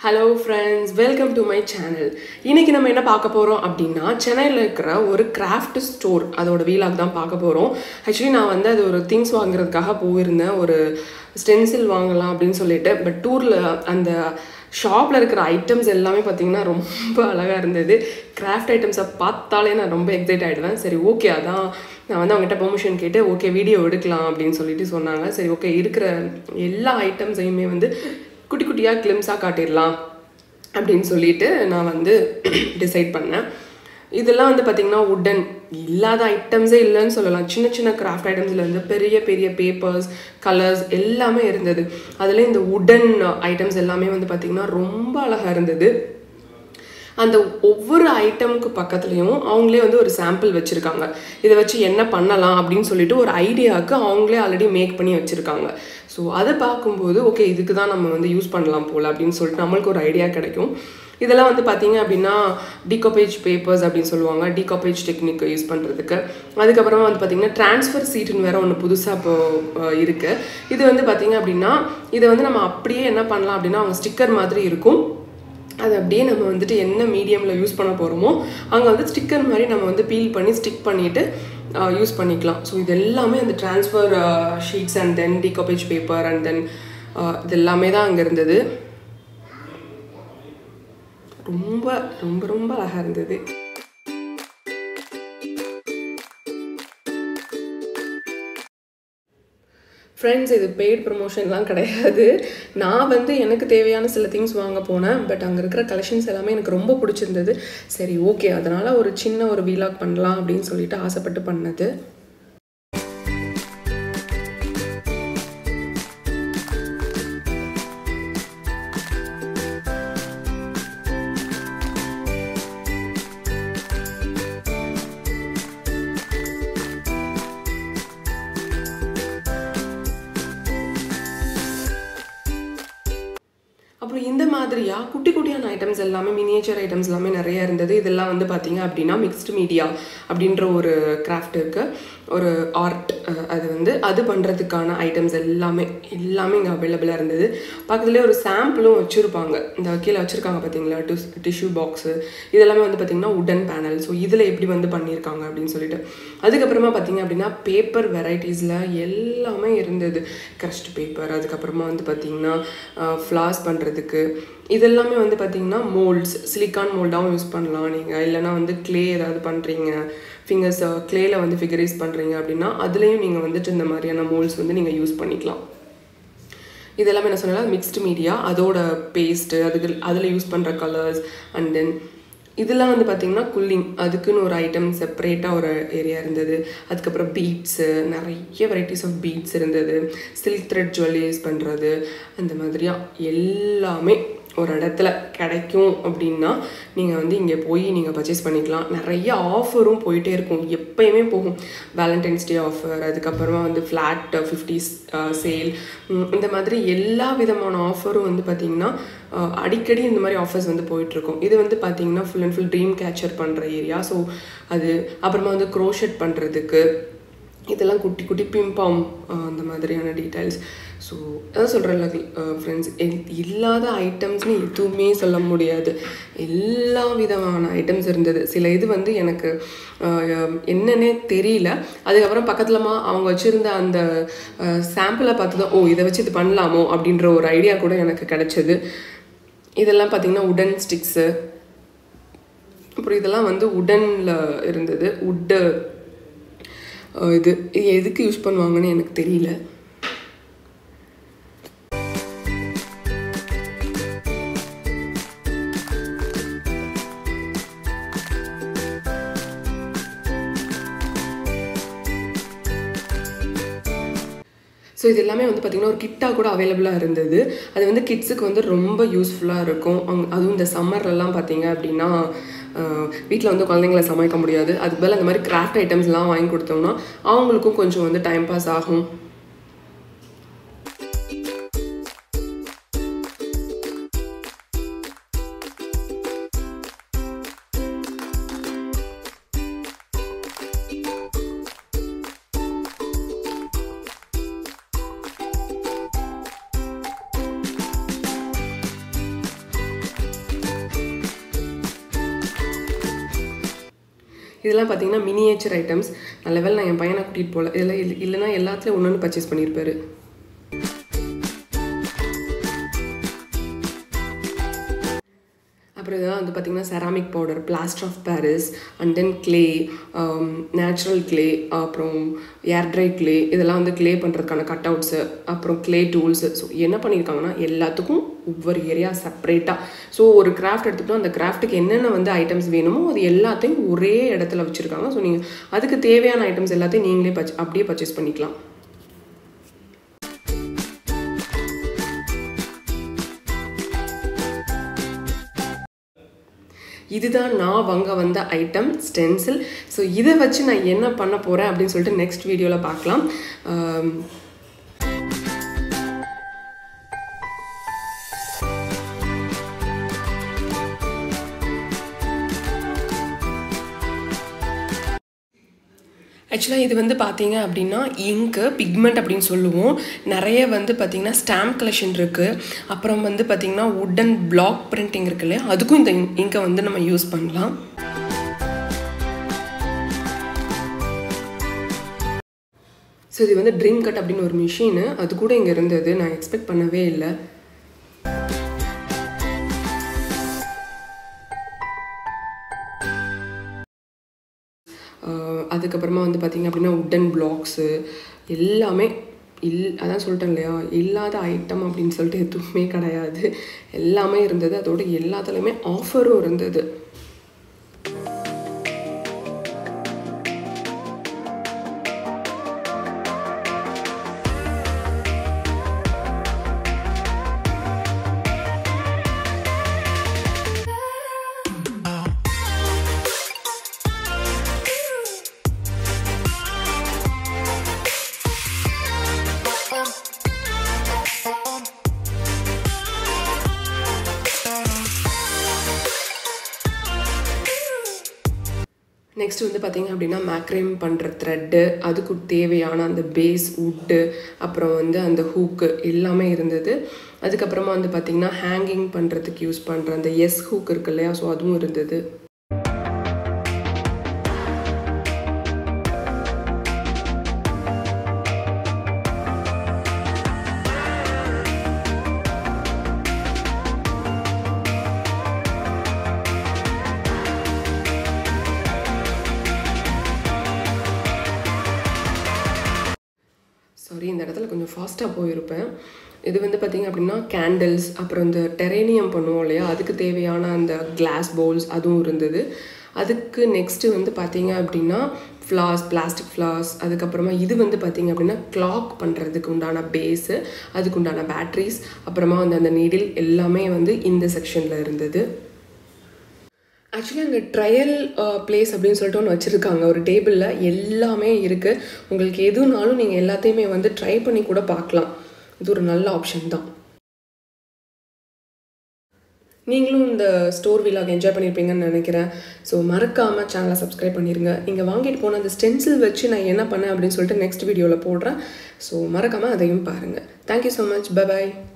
hello friends welcome to my channel இன்னைக்கு நம்ம என்ன பார்க்க போகிறோம் அப்படின்னா சென்னையில் இருக்கிற ஒரு கிராஃப்ட் ஸ்டோர் அதோட வீலாக் தான் பார்க்க போகிறோம் ஆக்சுவலி நான் வந்து அது ஒரு திங்ஸ் வாங்குறதுக்காக போயிருந்தேன் ஒரு ஸ்டென்சில் வாங்கலாம் அப்படின்னு சொல்லிட்டு பட் டூரில் அந்த ஷாப்பில் இருக்கிற ஐட்டம்ஸ் எல்லாமே பார்த்தீங்கன்னா ரொம்ப அழகாக இருந்தது கிராஃப்ட் ஐட்டம்ஸை பார்த்தாலே நான் ரொம்ப எக்ஸைட் ஆகிடுவேன் சரி ஓகே அதான் நான் வந்து அவங்ககிட்ட பெர்மிஷன் கேட்டு ஓகே வீடியோ எடுக்கலாம் அப்படின்னு சொல்லிட்டு சொன்னாங்க சரி ஓகே இருக்கிற எல்லா ஐட்டம்ஸையுமே வந்து குட்டி குட்டியாக கிளிம்ஸாக காட்டிடலாம் அப்படின்னு சொல்லிட்டு நான் வந்து டிசைட் பண்ணேன் இதெல்லாம் வந்து பார்த்திங்கன்னா உட்டன் இல்லாத ஐட்டம்ஸே இல்லைன்னு சொல்லலாம் சின்ன சின்ன கிராஃப்ட் ஐட்டம்ஸ்லேருந்து பெரிய பெரிய பேப்பர்ஸ் கலர்ஸ் எல்லாமே இருந்தது அதில் இந்த உட்டன் ஐட்டம்ஸ் எல்லாமே வந்து பார்த்திங்கன்னா ரொம்ப அழகாக இருந்தது அந்த ஒவ்வொரு ஐட்டமுக்கு பக்கத்துலேயும் அவங்களே வந்து ஒரு சாம்பிள் வச்சுருக்காங்க இதை வச்சு என்ன பண்ணலாம் அப்படின்னு சொல்லிட்டு ஒரு ஐடியாவுக்கு அவங்களே ஆல்ரெடி மேக் பண்ணி வச்சுருக்காங்க ஸோ அதை பார்க்கும்போது ஓகே இதுக்கு தான் நம்ம வந்து யூஸ் பண்ணலாம் போல் அப்படின்னு சொல்லிட்டு நம்மளுக்கு ஒரு ஐடியா கிடைக்கும் இதெல்லாம் வந்து பார்த்தீங்க அப்படின்னா டிகாபேஜ் பேப்பர்ஸ் அப்படின்னு சொல்லுவாங்க டிகாபேஜ் டெக்னிக் யூஸ் பண்ணுறதுக்கு அதுக்கப்புறமா வந்து பார்த்தீங்கன்னா ட்ரான்ஸ்ஃபர் சீட்டுன்னு வேற ஒன்று புதுசாக இப்போ இருக்குது இது வந்து பார்த்தீங்க அப்படின்னா இதை வந்து நம்ம அப்படியே என்ன பண்ணலாம் அப்படின்னா அவங்க ஸ்டிக்கர் மாதிரி இருக்கும் அது அப்படியே நம்ம வந்துட்டு என்ன மீடியமில் யூஸ் பண்ண போகிறோமோ அங்கே வந்து ஸ்டிக்கர் மாதிரி நம்ம வந்து பீல் பண்ணி ஸ்டிக் பண்ணிவிட்டு யூஸ் பண்ணிக்கலாம் ஸோ இது எல்லாமே அந்த transfer sheets and then decoupage paper and then இது எல்லாமே தான் அங்கே இருந்தது ரொம்ப ரொம்ப ரொம்ப அழகாக இருந்தது ஃப்ரெண்ட்ஸ் இது பெய்ட் ப்ரமோஷன்லாம் கிடையாது நான் வந்து எனக்கு தேவையான சில திங்ஸ் வாங்க போனேன் பட் அங்கே இருக்கிற கலெக்ஷன்ஸ் எல்லாமே எனக்கு ரொம்ப பிடிச்சிருந்தது சரி ஓகே அதனால் ஒரு சின்ன ஒரு வீலாக் பண்ணலாம் அப்படின்னு சொல்லிட்டு ஆசைப்பட்டு பண்ணது அப்புறம் இந்த மாதிரியா குட்டி குட்டியான ஐட்டம்ஸ் எல்லாமே மினியேச்சர் ஐட்டம்ஸ் எல்லாமே நிறைய இருந்தது இதெல்லாம் வந்து பார்த்தீங்க அப்படின்னா மிக்ஸ்டு மீடியா அப்படின்ற ஒரு கிராஃப்ட் இருக்குது ஒரு ஆர்ட் அது வந்து அது பண்ணுறதுக்கான ஐட்டம்ஸ் எல்லாமே எல்லாமே இங்கே அவைலபிளாக இருந்தது பக்கத்துலேயே ஒரு சாம்பிளும் வச்சுருப்பாங்க இந்த கீழே வச்சுருக்காங்க பார்த்தீங்களா டிஸ் டிஷ்யூ பாக்ஸு இதெல்லாமே வந்து பார்த்திங்கன்னா உடன் பேனல் ஸோ இதில் எப்படி வந்து பண்ணியிருக்காங்க அப்படின்னு சொல்லிட்டு அதுக்கப்புறமா பார்த்தீங்க அப்படின்னா பேப்பர் வெரைட்டிஸில் எல்லாமே இருந்தது க்ரஸ்ட் பேப்பர் அதுக்கப்புறமா வந்து பார்த்திங்கன்னா ஃப்ளாஸ் பண்ணுறதுக்கு இதெல்லாமே வந்து பார்த்திங்கன்னா மோல்ட்ஸ் சிலிக்கான் மோல்டாகவும் யூஸ் பண்ணலாம் நீங்கள் இல்லைனா வந்து க்ளே ஏதாவது பண்ணுறீங்க ஃபிங்கர்ஸ் க்ளேயில் வந்து ஃபிகரைஸ் பண்ணுறீங்க அப்படின்னா அதுலேயும் நீங்கள் வந்துட்டு இந்த மாதிரியான மோல்ஸ் வந்து நீங்கள் யூஸ் பண்ணிக்கலாம் இதெல்லாமே என்ன சொன்னால் மிக்ஸ்டு மீடியா அதோட பேஸ்ட்டு அதுக்கு அதில் யூஸ் பண்ணுற கலர்ஸ் அண்ட் தென் இதெல்லாம் வந்து பார்த்திங்கன்னா குல்லிங் அதுக்குன்னு ஒரு ஐட்டம் செப்பரேட்டாக ஒரு ஏரியா இருந்தது அதுக்கப்புறம் பீட்ஸு நிறைய வெரைட்டிஸ் ஆஃப் பீட்ஸ் இருந்தது சில்க் த்ரெட் ஜுவல்லரி யூஸ் பண்ணுறது அந்த மாதிரியாக எல்லாமே ஒரு இடத்துல கிடைக்கும் அப்படின்னா நீங்கள் வந்து இங்கே போய் நீங்கள் பர்ச்சேஸ் பண்ணிக்கலாம் நிறைய ஆஃபரும் போயிட்டே இருக்கும் எப்பயுமே போகும் வேலண்டைன்ஸ் டே ஆஃபர் அதுக்கப்புறமா வந்து ஃப்ளாட் ஃபிஃப்டிஸ் சேல் இந்த மாதிரி எல்லா விதமான ஆஃபரும் வந்து பார்த்திங்கன்னா அடிக்கடி இந்த மாதிரி ஆஃபர்ஸ் வந்து போயிட்டுருக்கும் இது வந்து பார்த்திங்கன்னா full and full dream catcher பண்ணுற ஏரியா ஸோ அது அப்புறமா வந்து க்ரோஷட் பண்ணுறதுக்கு இதெல்லாம் குட்டி குட்டி பிம்பாம் அந்த மாதிரியான டீட்டெயில்ஸ் ஸோ அதான் சொல்கிறேன்ல ஃப்ரெண்ட்ஸ் இல்லாத ஐட்டம்ஸ்னு எதுவுமே சொல்ல முடியாது எல்லா விதமான ஐட்டம்ஸ் இருந்தது சில இது வந்து எனக்கு என்னன்னே தெரியல அதுக்கப்புறம் பக்கத்துலமா அவங்க வச்சுருந்த அந்த சாம்பிளை பார்த்து தான் ஓ இதை வச்சு இது பண்ணலாமோ அப்படின்ற ஒரு ஐடியா கூட எனக்கு கிடச்சிது இதெல்லாம் பார்த்திங்கன்னா உடன் ஸ்டிக்ஸு அப்புறம் இதெல்லாம் வந்து உடனில் இருந்தது உட்டு இது இது எதுக்கு யூஸ் பண்ணுவாங்கன்னு எனக்கு தெரியல ஸோ இது எல்லாமே வந்து பார்த்திங்கன்னா ஒரு கிட்டாக கூட அவைலபிளாக இருந்தது அது வந்து கிட்ஸுக்கு வந்து ரொம்ப யூஸ்ஃபுல்லாக இருக்கும் அதுவும் இந்த சம்மர்லலாம் பார்த்தீங்க அப்படின்னா வீட்டில் வந்து குழந்தைங்கள சமைக்க முடியாது அதுக்கு பதில் அந்த மாதிரி கிராஃப்ட் ஐட்டம்ஸ்லாம் வாங்கி கொடுத்தோம்னா அவங்களுக்கும் கொஞ்சம் வந்து டைம் பாஸ் ஆகும் இதெல்லாம் பார்த்தீங்கன்னா மினியேச்சர் ஐட்டம்ஸ் நல்ல வேலை நான் என் பையனை கூட்டிகிட்டு போகல இதெல்லாம் இல்லை இல்லைன்னா எல்லாத்துலேயும் ஒன்று ஒன்று பர்ச்சேஸ் பண்ணியிருப்பாரு அப்புறம் இதெல்லாம் வந்து பார்த்திங்கன்னா ceramic powder plaster of Paris and then clay natural clay அப்புறம் ஏர் ட்ரை கிளே இதெல்லாம் வந்து கிளே பண்ணுறதுக்கான கட் அவுட்ஸு அப்புறம் கிளே டூல்ஸு ஸோ என்ன பண்ணியிருக்காங்கன்னா எல்லாத்துக்கும் ஒவ்வொரு ஏரியா செப்பரேட்டாக ஸோ ஒரு கிராஃப்ட் எடுத்துகிட்டோம் அந்த கிராஃப்ட்டுக்கு என்னென்ன வந்து ஐட்டம்ஸ் வேணுமோ அது எல்லாத்தையும் ஒரே இடத்துல வச்சுருக்காங்க ஸோ நீங்கள் அதுக்கு தேவையான ஐட்டம்ஸ் எல்லாத்தையும் நீங்களே பர்ச் அப்படியே பர்ச்சேஸ் பண்ணிக்கலாம் இதுதான் நான் வாங்க வந்த ஐட்டம் ஸ்டென்சில் ஸோ இதை வச்சு நான் என்ன பண்ண போகிறேன் அப்படின்னு சொல்லிட்டு நெக்ஸ்ட் வீடியோவில் பார்க்கலாம் ஆக்சுவலாக இது வந்து பார்த்தீங்க அப்படின்னா இங்கு பிக்மெண்ட் அப்படின்னு சொல்லுவோம் நிறைய வந்து பார்த்திங்கன்னா ஸ்டாம்ப் கலெக்ஷன் இருக்குது அப்புறம் வந்து பார்த்திங்கன்னா உட்டன் பிளாக் பிரிண்டிங் இருக்கு இல்லையா அதுக்கும் இந்த இங்கை வந்து நம்ம யூஸ் பண்ணலாம் ஸோ இது வந்து ட்ரீம் கட் அப்படின்னு ஒரு மிஷினு அது கூட இங்கே இருந்தது நான் எக்ஸ்பெக்ட் பண்ணவே இல்லை அதுக்கப்புறமா வந்து பார்த்திங்க அப்படின்னா உட்டன் பிளாக்ஸு எல்லாமே இல் அதான் சொல்லிட்டேன் இல்லையா இல்லாத ஐட்டம் அப்படின்னு சொல்லிட்டு எதுவுமே கிடையாது எல்லாமே இருந்தது அதோட எல்லாத்துலேயுமே ஆஃபரும் இருந்தது நெக்ஸ்ட் வந்து பார்த்திங்க அப்படின்னா மேக்ரேம் பண்ணுற த்ரெட்டு அதுக்கு தேவையான அந்த பேஸ் உட்டு அப்புறம் வந்து அந்த ஹூக்கு எல்லாமே இருந்தது அதுக்கப்புறமா வந்து பார்த்திங்கன்னா ஹேங்கிங் பண்ணுறதுக்கு யூஸ் பண்ணுற அந்த எஸ் ஹூக் இருக்கு இல்லையா ஸோ அதுவும் இருந்தது சாரி இந்த இடத்துல கொஞ்சம் ஃபாஸ்ட்டாக போயிருப்பேன் இது வந்து பார்த்திங்க அப்படின்னா கேண்டில்ஸ் அப்புறம் இந்த டெரேனியம் பண்ணுவோம் இல்லையா அதுக்கு தேவையான அந்த கிளாஸ் பவுல்ஸ் அதுவும் இருந்தது அதுக்கு நெக்ஸ்ட்டு வந்து பார்த்தீங்க அப்படின்னா ஃப்ளாஸ் பிளாஸ்டிக் ஃப்ளாஸ் அதுக்கப்புறமா இது வந்து பார்த்தீங்க அப்படின்னா கிளாக் பண்ணுறதுக்கு உண்டான பேஸு அதுக்கு உண்டான பேட்ரிஸ் அப்புறமா வந்து அந்த நீடில் எல்லாமே வந்து இந்த செக்ஷனில் இருந்தது ஆக்சுவலி அங்கே ட்ரையல் பிளேஸ் அப்படின்னு சொல்லிட்டு ஒன்று வச்சுருக்காங்க ஒரு டேபிளில் எல்லாமே இருக்குது உங்களுக்கு எதுனாலும் நீங்கள் எல்லாத்தையுமே வந்து ட்ரை பண்ணி கூட பார்க்கலாம் இது ஒரு நல்ல ஆப்ஷன் தான் நீங்களும் இந்த ஸ்டோர் விலாக் என்ஜாய் பண்ணியிருப்பீங்கன்னு நினைக்கிறேன் ஸோ மறக்காமல் சேனலை சப்ஸ்கிரைப் பண்ணிடுங்க இங்கே வாங்கிட்டு போன அந்த ஸ்டென்சில் வச்சு நான் என்ன பண்ணேன் அப்படின்னு சொல்லிட்டு நெக்ஸ்ட் வீடியோவில் போடுறேன் ஸோ மறக்காமல் அதையும் பாருங்கள் தேங்க்யூ ஸோ மச் பபாய்